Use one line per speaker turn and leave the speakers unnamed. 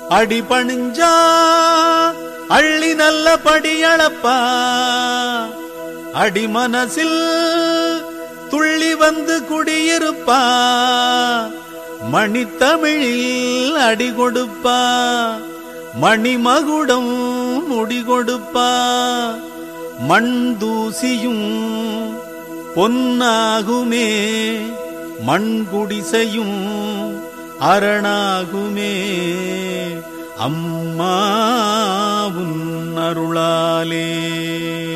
அடி பணிஞ்சா அள்ளி நல்ல படியளப்பா அடி மனசில் துள்ளி வந்து குடியிருப்பா மணித்தமிழில் அடி கொடுப்பா மணிமகுடம் முடி கொடுப்பா மண் தூசியும் பொன்னாகுமே மண் குடிசையும் அரணாகுமே அம்மா உன் அருளாலே